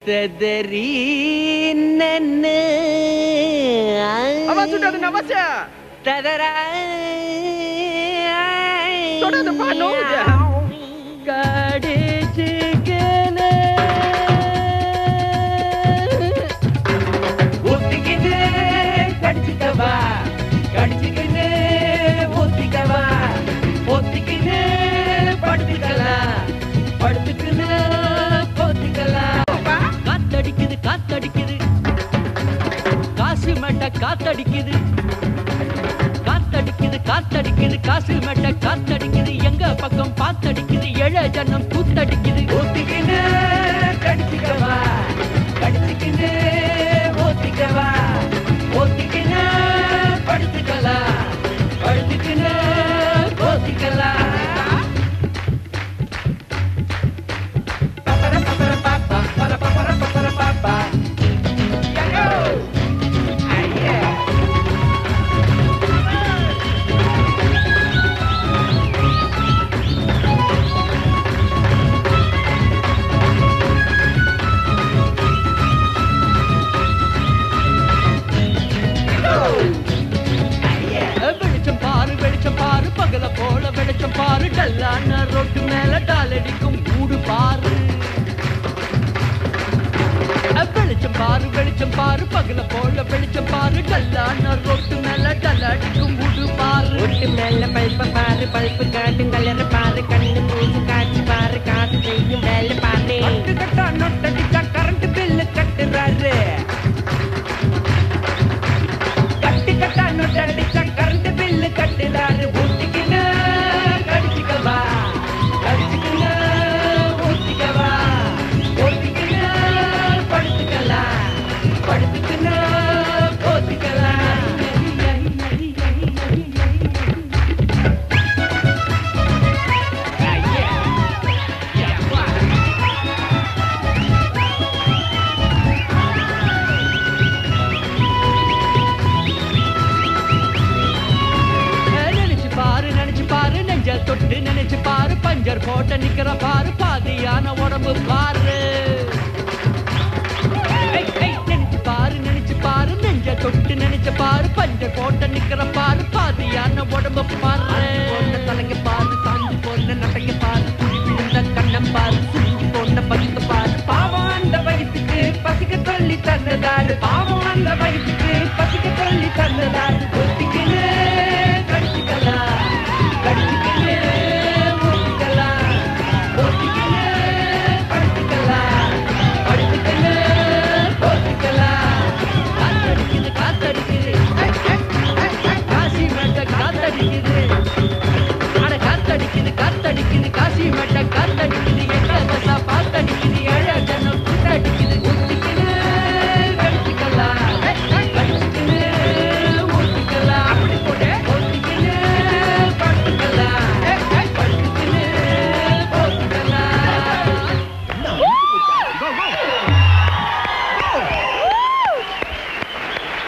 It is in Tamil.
Tadari nana Abang sudah ada nama saya. Tadara Sudah ada panu je. கடிச்சுக்கன ஊத்திக்கிட்டு கடிச்சுக்கவா கடிச்சுக்கிட்டு ஊத்திக்கவா ஊத்திக்கிட்டு படுத்துக்கலாம் படுத்துக்கிட்டு போத்திக்கலாம் காத்தடிக்குது காத்தடிக்குது காசு மட்ட காத்தடிக்குது காத்தடிக்குது காத்தடிக்குது காசு மட்ட காத்தடிக்குது எங்க பக்கம் பாத்தடிக்குது ஏழ ஜனம் கூத்தடிக்குது ஊத்திக்கின்னு கடிச்சுக்கவா கடிச்சுக்கின்னு ஊத்திக்கவா ஊத்திக்கின்னு படுத்துக்கலாம் படுத்துக்கின்னு போத்திக்கலாம் பப்பர பப்பர பாப்பா பர பப்பர பப்பர பாப்பா Yango! Ah, yeah. வெளிச்சம் பாரு வெளிச்சம் பாரு பகல போல வெளிச்சம் பாரு டல்லான ரோட்டு மேல டாலடிக்கும் கூடு பாரு வெளிச்சம் பாரு வெளிச்சம் பாரு பகல போல வெளிச்சம் பாரு டல்லான ரோட்டு மேல டல்லடிக்கும் கூடு பாரு ஒட்டு மேல பல்ப பாரு பல்பு காட்டும் கலர பாரு கண்ணு மூச்சு காட்சி பாரு காசு செய்யும் வேலை பாரு கட்டு கட்டா நொட்டடிச்சா கரண்ட் பில்லு கட்டுறாரு கட்டு கட்டா நொட்டடிச்சா கரண்ட் பில்லு கட்டுறாரு ஊத்திக்கின்னு கடிச்சுக்கவா கடிச்சுக்கின்னு ஊத்திக்கவா ஊத்திக்கின்னு படுத்துக்கலாம் படுத்துக்கின்னு போத்திக்கலாம் Ah, yeah. Yeah, wow. நினைச்சு பாரு நினைச்சு பாரு நெஞ்ச தொட்டு நினைச்சு பாரு பஞ்சர் போட்ட நிக்கிற பாரு பாதியான உடம்பு பாரு ஏய், ஏய், நினைச்சு பாரு நினைச்சு பாரு நெஞ்ச தொட்டு நினைச்சு பாரு பஞ்சர் போட்ட நிக்கிற பாரு பாதியான உடம்பு பாரு பொண்ண தலைங்க பாரு சாஞ்சு பொண்ண நட்டைங்க பாரு குழி விழுந்த கண்ணம் பாரு சுருங்கி பொண்ண பதுக்க பாரு பாவம் அந்த வயசுக்கு பசிக்க சொல்லி தந்ததாரு பாவம் அந்த வயசுக்கு பசிக்க சொல்லி தந்ததாரு